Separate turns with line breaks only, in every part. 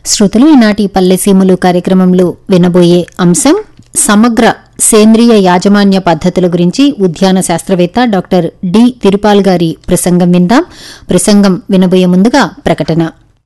శ్రోతలు ఈనాటి పల్లెసీములు కార్యక్రమంలో వినబోయే అంశం సమగ్ర సేంద్రియ యాజమాన్య పద్ధతుల గురించి ఉద్యాన శాస్త్రవేత్త డాక్టర్ డి తిరుపాల్ గారి ప్రసంగం విందాం ప్రసంగం వినబోయే ముందుగా ప్రకటన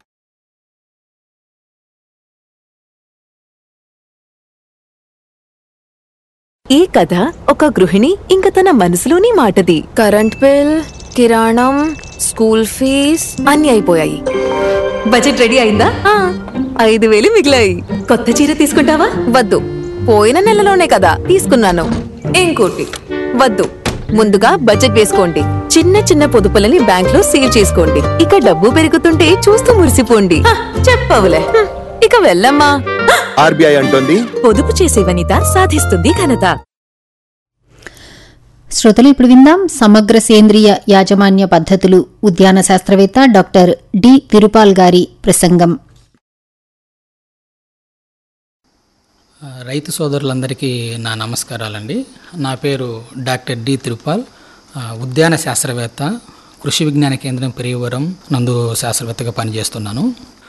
ఈ కథ ఒక గృహిణి ఇంక తన మనసులోని మాటది
కరెంట్ బిల్ కిరాణం స్కూల్ ఫీజ్ అన్ని అయిపోయాయి
బడ్జెట్ రెడీ అయిందా
ఆ, ఐదు వేలు మిగిలాయి
కొత్త చీర తీసుకుంటావా
వద్దు పోయిన నెలలోనే కదా తీసుకున్నాను ఇంకోటి వద్దు ముందుగా బడ్జెట్ వేసుకోండి చిన్న చిన్న పొదుపులని బ్యాంక్ లో సేవ్ చేసుకోండి ఇక డబ్బు పెరుగుతుంటే చూస్తూ మురిసిపోండి హ, చెప్పవులే హ్మ్, ఇక వెళ్ళమ్మా
ఆర్బీఐ అంటోంది
పొదుపు చేసే వనిత సాధిస్తుంది ఘనత
శ్రోతలు ఇప్పుడు విందాం సమగ్ర సేంద్రియ యాజమాన్య పద్ధతులు ఉద్యాన శాస్త్రవేత్త డాక్టర్ డి తిరుపాల్ గారి ప్రసంగం
రైతు సోదరులందరికీ నా నమస్కారాలండి నా పేరు డాక్టర్ డి తిరుపాల్ ఆ, ఉద్యాన శాస్త్రవేత్త కృషి విజ్ఞాన కేంద్రం పెరియవరం నందు శాస్త్రవేత్తగా పనిచేస్తున్నాను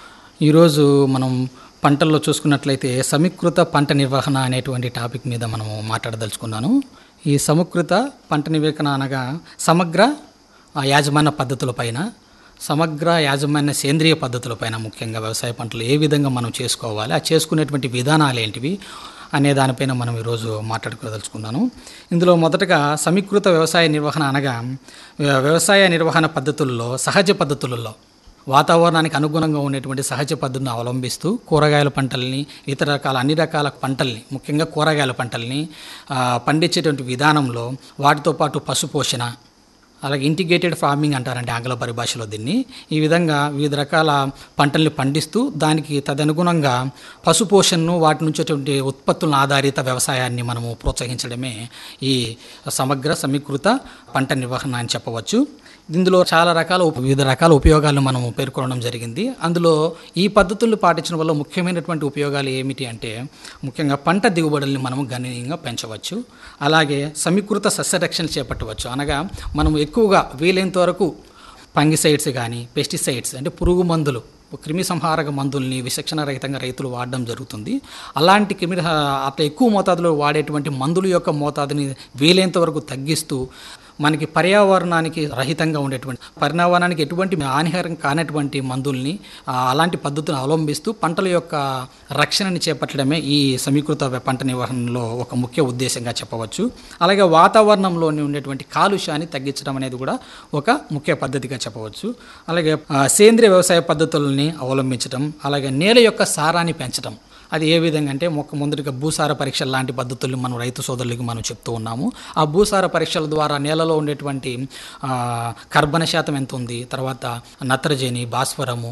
ఈరోజు మనం పంటల్లో చూసుకున్నట్లయితే సమీకృత పంట నిర్వహణ అనేటువంటి టాపిక్ మీద మనము మాట్లాడదలుచుకున్నాను ఈ సమీకృత పంట నిర్వహణ అనగా సమగ్ర ఆ, యాజమాన్య పద్ధతులపైన సమగ్ర యాజమాన్య సేంద్రియ పద్ధతులపైన ముఖ్యంగా వ్యవసాయ పంటలు ఏ విధంగా మనం చేసుకోవాలి ఆ చేసుకునేటువంటి విధానాలు ఏంటివి అనే దానిపైన మనం ఈరోజు మాట్లాడుకోదలుచుకున్నాను ఇందులో మొదటగా సమీకృత వ్యవసాయ నిర్వహణ అనగా వ్య- వ్యవసాయ నిర్వహణ పద్ధతుల్లో సహజ పద్ధతులలో వాతావరణానికి అనుగుణంగా ఉండేటువంటి సహజ పద్ధతిని అవలంబిస్తూ కూరగాయల పంటల్ని ఇతర రకాల అన్ని రకాల పంటల్ని ముఖ్యంగా కూరగాయల పంటల్ని ఆ, పండించేటువంటి విధానంలో వాటితో పాటు పశుపోషణ అలాగే ఇంటిగ్రేటెడ్ ఫార్మింగ్ అంటారంటే ఆంగ్ల పరిభాషలో దీన్ని ఈ విధంగా వివిధ రకాల పంటల్ని పండిస్తూ దానికి తదనుగుణంగా పశుపోషణను వాటి నుంచి వచ్చేటువంటి ఉత్పత్తుల ఆధారిత వ్యవసాయాన్ని మనము ప్రోత్సహించడమే ఈ సమగ్ర సమీకృత పంట నిర్వహణ అని చెప్పవచ్చు ఇందులో చాలా రకాల ఉప- వివిధ రకాల ఉపయోగాలను మనం పేర్కొనడం జరిగింది అందులో ఈ పద్ధతులు పాటించడం వల్ల ముఖ్యమైనటువంటి ఉపయోగాలు ఏమిటి అంటే ముఖ్యంగా పంట దిగుబడుల్ని మనము గణనీయంగా పెంచవచ్చు అలాగే సమీకృత సస్యరక్షణ చేపట్టవచ్చు అనగా మనం ఎక్కువగా వీలైనంత వరకు ఫంగిసైడ్స్ కానీ పెస్టిసైడ్స్ అంటే పురుగు మందులు క్రిమి సంహారక మందుల్ని విచక్షణ రహితంగా రైతులు వాడడం జరుగుతుంది అలాంటి క్రిమి అట్లా ఎక్కువ మోతాదులో వాడేటువంటి మందుల యొక్క మోతాదుని వీలైనంత వరకు తగ్గిస్తూ మనకి పర్యావరణానికి రహితంగా ఉండేటువంటి పర్యావరణానికి ఎటువంటి హానికరం కానటువంటి మందుల్ని ఆ, అలాంటి పద్ధతులను అవలంబిస్తూ పంటల యొక్క రక్షణని చేపట్టడమే ఈ సమీకృత పంట నిర్వహణలో ఒక ముఖ్య ఉద్దేశంగా చెప్పవచ్చు అలాగే వాతావరణంలోని ఉండేటువంటి కాలుష్యాన్ని తగ్గించడం అనేది కూడా ఒక ముఖ్య పద్ధతిగా చెప్పవచ్చు అలాగే ఆ, సేంద్రియ వ్యవసాయ పద్ధతులని అవలంబించడం అలాగే నేల యొక్క సారాన్ని పెంచడం అది ఏ విధంగా అంటే మొక్క ముందరిగా భూసార పరీక్షలు లాంటి పద్ధతులు మనం రైతు సోదరులకి మనం చెప్తూ ఉన్నాము ఆ భూసార పరీక్షల ద్వారా నేలలో ఉండేటువంటి ఆ, కర్బన శాతం ఎంత ఉంది తర్వాత నత్రజని భాస్వరము